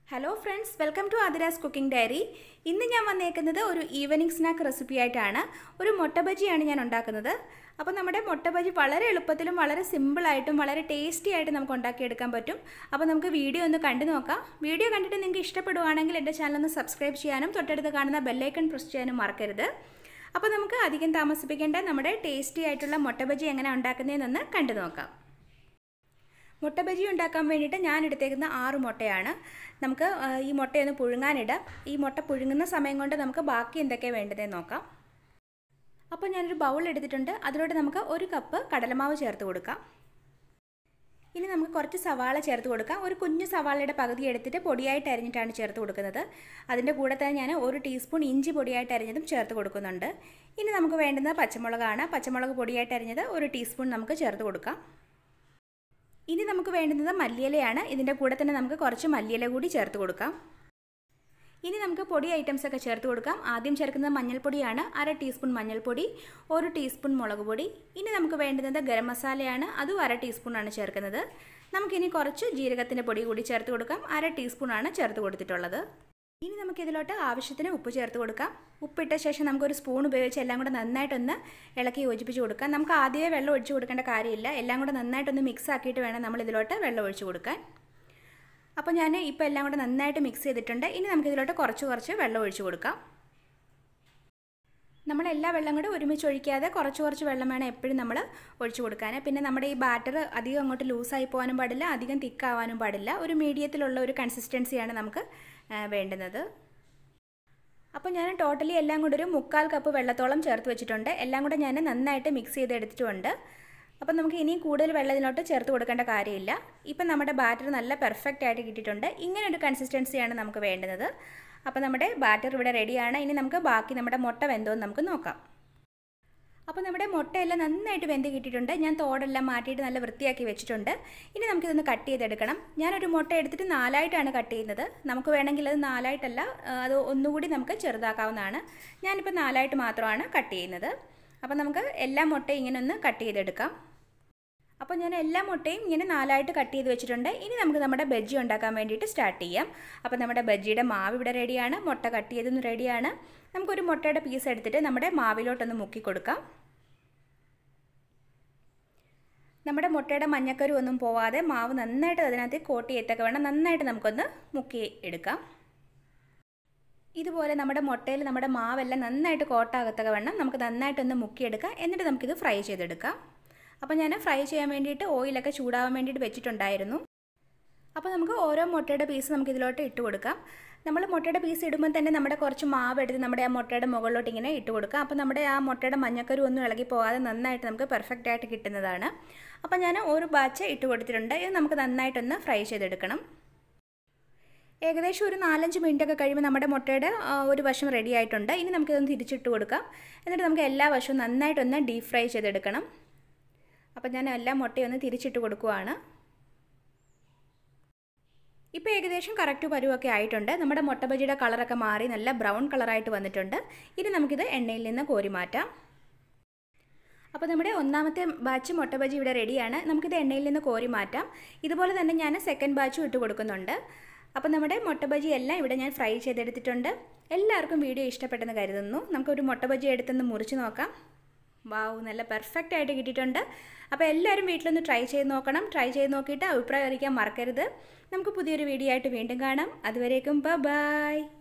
hello friends welcome to Athira's cooking diary ഇന്ന് ഞാൻ വന്നേക്കുന്നത് ഒരു ഈവനിങ് സ്നാക്ക് റെസിപ്പി ആയിട്ടാണ് ഒരു മുട്ട ബജിയാണ് ഞാൻ ഉണ്ടാക്കുന്നത് അപ്പോൾ നമ്മുടെ മുട്ട ബജി വളരെ എളുപ്പത്തിലും വളരെ സിമ്പിളായിട്ടും വളരെ ടേസ്റ്റി ആയിട്ട് നമുക്ക് ഉണ്ടാക്കിയെടുക്കാൻ പറ്റും അപ്പോൾ നമുക്ക് വീഡിയോ ഒന്ന് കണ്ടു നോക്കാം വീഡിയോ കണ്ടിട്ട് നിങ്ങൾക്ക് ഇഷ്ടപ്പെടുവാണെങ്കിൽ എൻ്റെ ചാനൽ ഒന്ന് സബ്സ്ക്രൈബ് ചെയ്യാനും തൊട്ടടുത്ത് കാണുന്ന ബെല്ലൈക്കൺ പ്രസ് ചെയ്യാനും മറക്കരുത് അപ്പോൾ നമുക്ക് അധികം താമസിപ്പിക്കേണ്ട നമ്മുടെ ടേസ്റ്റി ആയിട്ടുള്ള മുട്ട ബജി എങ്ങനെ ഉണ്ടാക്കുന്നതെന്നൊന്ന് കണ്ടു നോക്കാം മുട്ട ബജി ഉണ്ടാക്കാൻ വേണ്ടിയിട്ട് ഞാൻ എടുത്തേക്കുന്ന ആറ് മുട്ടയാണ് നമുക്ക് ഈ മുട്ടയൊന്ന് പുഴുങ്ങാനിടാം ഈ മുട്ട പുഴുങ്ങുന്ന സമയം കൊണ്ട് നമുക്ക് ബാക്കി എന്തൊക്കെയാണ് വേണ്ടതെന്ന് നോക്കാം അപ്പോൾ ഞാനൊരു ബൗൾ എടുത്തിട്ടുണ്ട് അതിലോട്ട് നമുക്ക് ഒരു കപ്പ് കടലമാവ് ചേർത്ത് കൊടുക്കാം ഇനി നമുക്ക് കുറച്ച് സവാള ചേർത്ത് കൊടുക്കാം ഒരു കുഞ്ഞു സവാളയുടെ പകുതി എടുത്തിട്ട് പൊടിയായിട്ട് അരിഞ്ഞിട്ടാണ് ചേർത്ത് കൊടുക്കുന്നത് അതിൻ്റെ കൂടെ തന്നെ ഞാൻ ഒരു ടീസ്പൂൺ ഇഞ്ചി പൊടിയായിട്ട് അരിഞ്ഞതും ചേർത്ത് കൊടുക്കുന്നുണ്ട് ഇനി നമുക്ക് വേണ്ടുന്നത് പച്ചമുളകാണ് പച്ചമുളക് പൊടിയായിട്ട് അരിഞ്ഞത് ഒരു ടീസ്പൂൺ നമുക്ക് ചേർത്ത് കൊടുക്കാം ഇനി നമുക്ക് വേണ്ടുന്നത് മല്ലിയിലയാണ് ഇതിൻ്റെ കൂടെ തന്നെ നമുക്ക് കുറച്ച് മല്ലിയില കൂടി ചേർത്ത് കൊടുക്കാം ഇനി നമുക്ക് പൊടി ഐറ്റംസ് ഒക്കെ ചേർത്ത് കൊടുക്കാം ആദ്യം ചേർക്കുന്നത് മഞ്ഞൾപ്പൊടിയാണ് അര ടീസ്പൂൺ മഞ്ഞൾപ്പൊടി ഒരു ടീസ്പൂൺ മുളക് പൊടി ഇനി നമുക്ക് വേണ്ടുന്നത് ഗരം മസാലയാണ് അതും അര ടീസ്പൂണാണ് ചേർക്കുന്നത് നമുക്കിനി കുറച്ച് ജീരകത്തിൻ്റെ പൊടി കൂടി ചേർത്ത് കൊടുക്കാം അര ടീസ്പൂണാണ് ചേർത്ത് കൊടുത്തിട്ടുള്ളത് ഇനി നമുക്ക് ഇതിലോട്ട് ആവശ്യത്തിന് ഉപ്പ് ചേർത്ത് കൊടുക്കാം ഉപ്പിട്ട ശേഷം നമുക്കൊരു സ്പൂൺ ഉപയോഗിച്ച് എല്ലാം കൂടെ നന്നായിട്ടൊന്ന് ഇളക്കി യോജിപ്പിച്ച് കൊടുക്കാം നമുക്ക് ആദ്യമേ വെള്ളം ഒഴിച്ച് കൊടുക്കേണ്ട കാര്യമില്ല എല്ലാം കൂടെ നന്നായിട്ടൊന്ന് മിക്സ് ആക്കിയിട്ട് വേണം നമ്മൾ ഇതിലോട്ട് വെള്ളം ഒഴിച്ച് കൊടുക്കാൻ അപ്പോൾ ഞാൻ ഇപ്പോൾ എല്ലാം കൂടെ നന്നായിട്ട് മിക്സ് ചെയ്തിട്ടുണ്ട് ഇനി നമുക്ക് ഇതിലോട്ട് കുറച്ച് കുറച്ച് വെള്ളം ഒഴിച്ച് കൊടുക്കാം നമ്മൾ എല്ലാ വെള്ളം കൂടെ ഒരുമിച്ച് ഒഴിക്കാതെ കുറച്ച് കുറച്ച് വെള്ളം വേണം എപ്പോഴും നമ്മൾ ഒഴിച്ചു കൊടുക്കാൻ പിന്നെ നമ്മുടെ ഈ ബാറ്റർ അധികം അങ്ങോട്ട് ലൂസായി പോകാനും പാടില്ല അധികം തിക്കാവാനും പാടില്ല ഒരു മീഡിയത്തിലുള്ള ഒരു കൺസിസ്റ്റൻസിയാണ് നമുക്ക് വേണ്ടുന്നത് അപ്പോൾ ഞാൻ ടോട്ടലി എല്ലാം കൂടെ ഒരു മുക്കാൽ കപ്പ് വെള്ളത്തോളം ചേർത്ത് വെച്ചിട്ടുണ്ട് എല്ലാം കൂടെ ഞാൻ നന്നായിട്ട് മിക്സ് ചെയ്ത് എടുത്തിട്ടുണ്ട് അപ്പോൾ നമുക്ക് ഇനിയും കൂടുതൽ വെള്ളം ഇതിലോട്ട് ചേർത്ത് കൊടുക്കേണ്ട കാര്യമില്ല ഇപ്പം നമ്മുടെ ബാറ്റർ നല്ല പെർഫെക്റ്റ് ആയിട്ട് കിട്ടിയിട്ടുണ്ട് ഇങ്ങനെ ഒരു കൺസിസ്റ്റൻസിയാണ് നമുക്ക് വേണ്ടുന്നത് അപ്പോൾ നമ്മുടെ ബാറ്റർ ഇവിടെ റെഡിയാണ് ഇനി നമുക്ക് ബാക്കി നമ്മുടെ മുട്ട വെന്തോന്ന് നമുക്ക് നോക്കാം അപ്പോൾ നമ്മുടെ മുട്ടയെല്ലാം നന്നായിട്ട് വെന്ത് കിട്ടിയിട്ടുണ്ട് ഞാൻ തോടെല്ലാം മാറ്റിയിട്ട് നല്ല വൃത്തിയാക്കി വെച്ചിട്ടുണ്ട് ഇനി നമുക്കിതൊന്ന് കട്ട് ചെയ്തെടുക്കണം ഞാനൊരു മുട്ട എടുത്തിട്ട് നാലായിട്ടാണ് കട്ട് ചെയ്യുന്നത് നമുക്ക് വേണമെങ്കിൽ അത് നാലായിട്ടല്ല അത് ഒന്നുകൂടി നമുക്ക് ചെറുതാക്കാവുന്നതാണ് ഞാനിപ്പോൾ നാലായിട്ട് മാത്രമാണ് കട്ട് ചെയ്യുന്നത് അപ്പോൾ നമുക്ക് എല്ലാ മുട്ടയും ഇങ്ങനെ ഒന്ന് കട്ട് ചെയ്തെടുക്കാം അപ്പോൾ ഞാൻ എല്ലാ മുട്ടയും ഇങ്ങനെ നാലായിട്ട് കട്ട് ചെയ്ത് വെച്ചിട്ടുണ്ട് ഇനി നമുക്ക് നമ്മുടെ ബജ്ജി ഉണ്ടാക്കാൻ വേണ്ടിയിട്ട് സ്റ്റാർട്ട് ചെയ്യാം അപ്പോൾ നമ്മുടെ ബജ്ജിയുടെ മാവ് ഇവിടെ റെഡിയാണ് മുട്ട കട്ട് ചെയ്തൊന്നും റെഡിയാണ് നമുക്കൊരു മുട്ടയുടെ പീസ് എടുത്തിട്ട് നമ്മുടെ മാവിലോട്ടൊന്ന് മുക്കി കൊടുക്കാം നമ്മുടെ മുട്ടയുടെ മഞ്ഞക്കരു ഒന്നും പോവാതെ മാവ് നന്നായിട്ട് അതിനകത്ത് കോട്ടി എത്തൊക്കെ വേണം നന്നായിട്ട് നമുക്കൊന്ന് മുക്കി എടുക്കാം ഇതുപോലെ നമ്മുടെ മുട്ടയിൽ നമ്മുടെ മാവെല്ലാം നന്നായിട്ട് കോട്ടാകത്തൊക്കെ വേണം നമുക്ക് നന്നായിട്ടൊന്ന് മുക്കിയെടുക്കാം എന്നിട്ട് നമുക്കിത് ഫ്രൈ ചെയ്തെടുക്കാം അപ്പോൾ ഞാൻ ഫ്രൈ ചെയ്യാൻ വേണ്ടിയിട്ട് ഓയിലൊക്കെ ചൂടാവാൻ വേണ്ടിയിട്ട് വെച്ചിട്ടുണ്ടായിരുന്നു അപ്പോൾ നമുക്ക് ഓരോ മുട്ടയുടെ പീസ് നമുക്ക് ഇതിലോട്ട് ഇട്ട് കൊടുക്കാം നമ്മൾ മുട്ടയുടെ പീസ് ഇടുമ്പോൾ തന്നെ നമ്മുടെ കുറച്ച് മാവ് എടുത്ത് നമ്മുടെ ആ മുട്ടയുടെ മുകളിലോട്ട് ഇങ്ങനെ ഇട്ട് കൊടുക്കാം അപ്പോൾ നമ്മുടെ ആ മുട്ടയുടെ മഞ്ഞക്കരു ഒന്നും ഇളകി പോകാതെ നന്നായിട്ട് നമുക്ക് പെർഫെക്റ്റ് ആയിട്ട് കിട്ടുന്നതാണ് അപ്പോൾ ഞാൻ ഒരു ബാച്ച് ഇട്ട് കൊടുത്തിട്ടുണ്ട് ഇത് നമുക്ക് നന്നായിട്ടൊന്ന് ഫ്രൈ ചെയ്തെടുക്കണം ഏകദേശം ഒരു നാലഞ്ച് മിനിറ്റ് ഒക്കെ കഴിയുമ്പോൾ നമ്മുടെ മുട്ടയുടെ ഒരു വശം റെഡി ആയിട്ടുണ്ട് ഇനി നമുക്കിതൊന്ന് തിരിച്ചിട്ട് കൊടുക്കാം എന്നിട്ട് നമുക്ക് എല്ലാ വശവും നന്നായിട്ടൊന്ന് ഡീപ് ഫ്രൈ ചെയ്തെടുക്കണം അപ്പോൾ ഞാൻ എല്ലാ മുട്ടയും ഒന്ന് തിരിച്ചിട്ട് കൊടുക്കുവാണ് ഇപ്പോൾ ഏകദേശം കറക്റ്റ് പരുവൊക്കെ ആയിട്ടുണ്ട് നമ്മുടെ മുട്ട ബജിയുടെ കളറൊക്കെ മാറി നല്ല ബ്രൗൺ കളറായിട്ട് വന്നിട്ടുണ്ട് ഇനി നമുക്കിത് എണ്ണയിൽ നിന്ന് കോരി മാറ്റാം അപ്പോൾ നമ്മുടെ ഒന്നാമത്തെ ബാച്ച് മുട്ട ബജി ഇവിടെ റെഡിയാണ് നമുക്കിത് എണ്ണയിൽ നിന്ന് കോരി മാറ്റാം ഇതുപോലെ തന്നെ ഞാൻ സെക്കൻഡ് ബാച്ചും ഇട്ട് കൊടുക്കുന്നുണ്ട് അപ്പോൾ നമ്മുടെ മുട്ട ബജി എല്ലാം ഇവിടെ ഞാൻ ഫ്രൈ ചെയ്തെടുത്തിട്ടുണ്ട് എല്ലാവർക്കും വീഡിയോ ഇഷ്ടപ്പെട്ടെന്ന് കരുതുന്നു നമുക്കൊരു മുട്ട ബജി എടുത്തൊന്ന് മുറിച്ച് നോക്കാം വാവ് നല്ല പെർഫെക്റ്റ് ആയിട്ട് കിട്ടിയിട്ടുണ്ട് അപ്പോൾ എല്ലാവരും വീട്ടിലൊന്ന് ട്രൈ ചെയ്ത് നോക്കണം ട്രൈ ചെയ്ത് നോക്കിയിട്ട് അഭിപ്രായം അറിയിക്കാൻ മറക്കരുത് നമുക്ക് പുതിയൊരു വീഡിയോ ആയിട്ട് വീണ്ടും കാണാം അതുവരേക്കും ബൈ